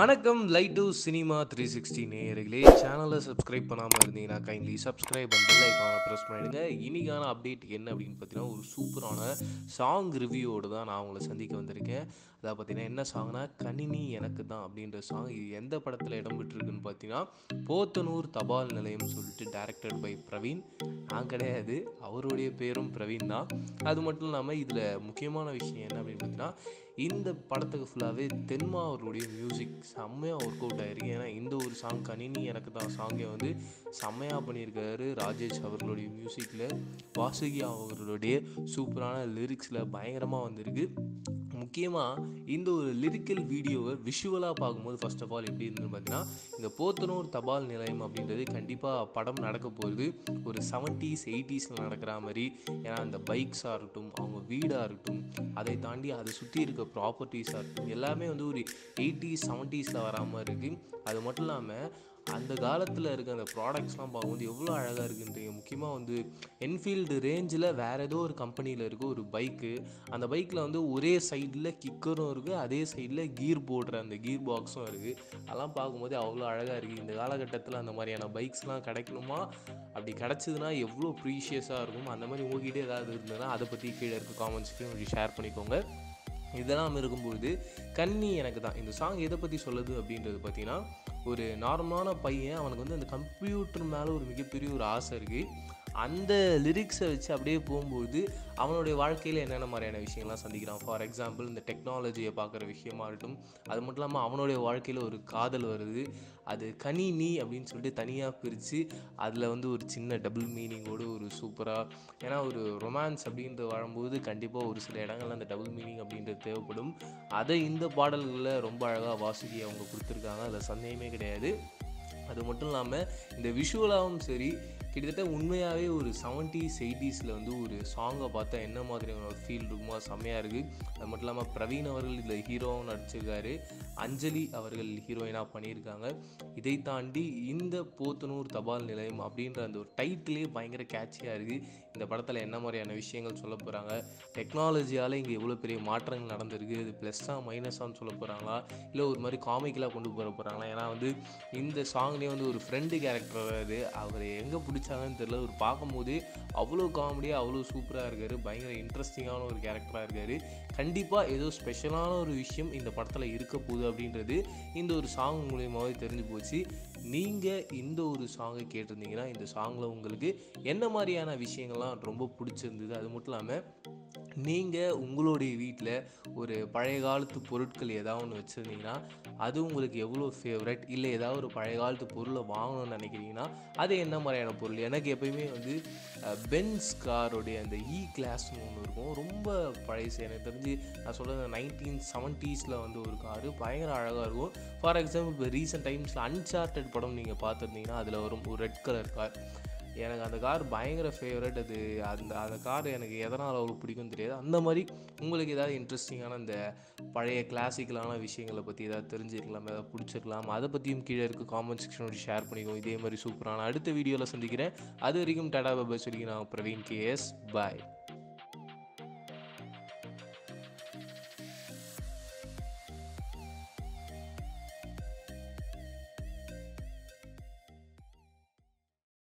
வணக்கம் light to cinema three sixty நேயர்களே சேனலை சப்ஸ்கிரைப் பண்ணாமல் இருந்தீங்கன்னா கைண்ட்லி சப்ஸ்கிரைப் அண்ட் பெல் ஐக்கானை ப்ரெஸ் பண்ணிடுங்க இன்னைக்கான அப்டேட் என்ன அப்படின்னு பார்த்தீங்கன்னா ஒரு சூப்பரான சாங் ரிவ்யூவோடு தான் நான் உங்களை சந்திக்க வந்திருக்கேன் அதாவது பார்த்தீங்கன்னா என்ன சாங்னா கணினி எனக்கு தான் அப்படின்ற சாங் இது எந்த படத்தில் இடம்பெற்றிருக்குன்னு பார்த்தீங்கன்னா போத்தனூர் தபால் நிலையம் சொல்லிட்டு டைரக்டட் பை பிரவீன் நான் கிடையாது அவருடைய பேரும் பிரவீன் தான் அது மட்டும் இல்லாமல் இதில் முக்கியமான விஷயம் என்ன அப்படின்னு பார்த்தீங்கன்னா இந்த படத்துக்கு ஃபுல்லாகவே தென்மா அவர்களுடைய மியூசிக் செம்மையாக ஒர்க் அவுட் ஆயிருக்கு ஏன்னா இந்த ஒரு சாங் கணினி எனக்கு தான் சாங்கை வந்து செம்மையாக பண்ணியிருக்காரு ராஜேஷ் அவர்களுடைய மியூசிக்கில் வாசுகி அவர்களுடைய சூப்பரான லிரிக்ஸில் பயங்கரமாக வந்திருக்கு முக்கியமாக இந்த ஒரு லிரிக்கல் வீடியோவை விஷுவலாக பார்க்கும்போது ஃபர்ஸ்ட் ஆஃப் ஆல் எப்படி இருந்துன்னு பார்த்தீங்கன்னா இந்த போத்தனூர் தபால் நிலையம் அப்படின்றது கண்டிப்பாக படம் நடக்க போகிறது ஒரு செவன்ட்டீஸ் எயிட்டிஸில் நடக்கிற மாதிரி ஏன்னா அந்த பைக்ஸாக இருக்கட்டும் அவங்க வீடாக இருக்கட்டும் அதை தாண்டி அதை சுற்றி இருக்க ப்ராப்பர்ட்டிஸாக இருக்கட்டும் எல்லாமே வந்து ஒரு எயிட்டிஸ் செவன்ட்டீஸில் வராமல் இருக்குது அது மட்டும் இல்லாமல் அந்த காலத்தில் இருக்க அந்த ப்ராடக்ட்ஸ்லாம் பார்க்கும்போது எவ்வளோ அழகாக இருக்குன்றீங்க முக்கியமாக வந்து என்ஃபீல்டு ரேஞ்சில் வேறு ஏதோ ஒரு கம்பெனியில் இருக்க ஒரு பைக்கு அந்த பைக்கில் வந்து ஒரே சைடில் கிக்கரும் இருக்குது அதே சைடில் கீர் போடுற அந்த கீர் பாக்ஸும் இருக்குது அதெல்லாம் பார்க்கும்போது அவ்வளோ அழகாக இருக்குது இந்த காலகட்டத்தில் அந்த மாதிரியான பைக்ஸ்லாம் கிடைக்கணுமா அப்படி கிடச்சிதுன்னா எவ்வளோ ப்ரீஷியஸாக இருக்கும் அந்த மாதிரி உங்ககிட்ட ஏதாவது இருந்ததுன்னா அதை பற்றி கீழே இருக்க காமெண்ட்ஸ்க்கு ஷேர் பண்ணிக்கோங்க இதெல்லாம் இருக்கும்பொழுது கன்னி எனக்கு தான் இந்த சாங் எதை பற்றி சொல்லுது அப்படின்றது பார்த்தீங்கன்னா ஒரு நார்மலான பையன் அவனுக்கு வந்து அந்த கம்ப்யூட்டர் மேலே ஒரு மிகப்பெரிய ஒரு ஆசை இருக்குது அந்த லிரிக்ஸை வச்சு அப்படியே போகும்போது அவனுடைய வாழ்க்கையில் என்னென்ன மாதிரியான விஷயங்கள்லாம் சந்திக்கிறான் ஃபார் எக்ஸாம்பிள் இந்த டெக்னாலஜியை பார்க்குற விஷயமா இருக்கட்டும் அது மட்டும் இல்லாமல் அவனுடைய வாழ்க்கையில் ஒரு காதல் வருது அது கனி நீ அப்படின்னு சொல்லிட்டு தனியாக பிரித்து அதில் வந்து ஒரு சின்ன டபுள் மீனிங்கோடு ஒரு சூப்பராக ஏன்னா ஒரு ரொமான்ஸ் அப்படின்றது வாழும்போது கண்டிப்பாக ஒரு சில இடங்கள்ல அந்த டபுள் மீனிங் அப்படின்றது தேவைப்படும் அதை இந்த பாடல்களில் ரொம்ப அழகாக வாசுகி அவங்க கொடுத்துருக்காங்க அதில் சந்தேகமே கிடையாது அது மட்டும் இல்லாமல் இந்த விஷுவலாகவும் சரி கிட்டத்தட்ட உண்மையாகவே ஒரு செவன்ட்டீஸ் எயிட்டிஸில் வந்து ஒரு சாங்கை பார்த்தா என்ன மாதிரியான ஒரு ஃபீல் இருக்குமோ அது செம்மையாக இருக்குது அது மட்டும் இல்லாமல் பிரவீன் அவர்கள் இதில் ஹீரோவும் நடிச்சிருக்காரு அஞ்சலி அவர்கள் ஹீரோயினாக பண்ணியிருக்காங்க இதை தாண்டி இந்த போத்தனூர் தபால் நிலையம் அப்படின்ற அந்த ஒரு டைட்டிலே பயங்கர கேட்சியாக இருக்குது இந்த படத்தில் என்ன மாதிரியான விஷயங்கள் சொல்ல போகிறாங்க டெக்னாலஜியால் இங்கே எவ்வளோ பெரிய மாற்றங்கள் நடந்திருக்கு இது ப்ளஸ்ஸாக மைனஸான்னு சொல்ல போகிறாங்களா இல்லை ஒரு மாதிரி காமிக்கலாக கொண்டு போகிற போகிறாங்களா ஏன்னா வந்து இந்த சாங்லேயே வந்து ஒரு ஃப்ரெண்டு கேரக்டர் வருது அவர் எங்கே பிடிச்சாங்கன்னு தெரியல ஒரு பார்க்கும்போது அவ்வளோ காமெடியாக அவ்வளோ சூப்பராக இருக்கார் பயங்கர இன்ட்ரெஸ்டிங்கான ஒரு கேரக்டராக இருக்கார் கண்டிப்பாக ஏதோ ஸ்பெஷலான ஒரு விஷயம் இந்த படத்தில் இருக்க போகுது அப்படின்றது இந்த ஒரு சாங் மூலியமாகவே தெரிஞ்சு போச்சு நீங்கள் இந்த ஒரு சாங்கை கேட்டிருந்தீங்கன்னா இந்த சாங்கில் உங்களுக்கு என்ன மாதிரியான விஷயங்கள்லாம் ரொம்ப பிடிச்சிருந்தது அது மட்டும் இல்லாமல் நீங்கள் உங்களுடைய வீட்டில் ஒரு பழைய காலத்து பொருட்கள் ஏதாவது ஒன்று வச்சுருந்தீங்கன்னா அது உங்களுக்கு எவ்வளோ ஃபேவரட் இல்லை ஏதாவது ஒரு பழைய காலத்து பொருளை வாங்கணும்னு நினைக்கிறீங்கன்னா அது என்ன மாதிரியான பொருள் எனக்கு எப்பயுமே வந்து பென்ஸ் காரோடைய அந்த இ கிளாஸ்னு ஒன்று இருக்கும் ரொம்ப பழைசு எனக்கு தெரிஞ்சு நான் சொல்கிறது நைன்டீன் செவன்ட்டீஸில் வந்து ஒரு காரு பயங்கர அழகாக இருக்கும் ஃபார் எக்ஸாம்பிள் இப்போ ரீசெண்ட் டைம்ஸில் அன்சார்டட் படம் நீங்கள் பார்த்துருந்தீங்கன்னா அதில் வரும் ஒரு ரெட் கலர் கார் எனக்கு அந்த கார் பயங்கர ஃபேவரட் அது அந்த அந்த கார் எனக்கு எதனால் அவ்வளோ பிடிக்கும் தெரியாது அந்த மாதிரி உங்களுக்கு ஏதாவது இன்ட்ரெஸ்டிங்கான இந்த பழைய கிளாசிக்கலான விஷயங்களை பற்றி ஏதாவது தெரிஞ்சிருக்கலாம் ஏதாவது பிடிச்சிருக்கலாம் அதை பற்றியும் கீழே இருக்க காமெண்ட் செக்ஷனோட ஷேர் பண்ணிக்கோ இதே மாதிரி சூப்பரான அடுத்த வீடியோவில் சந்திக்கிறேன் அது வரைக்கும் டாடா பாபா சொல்லி நான் பிரவீன் கேஎஸ் பாய்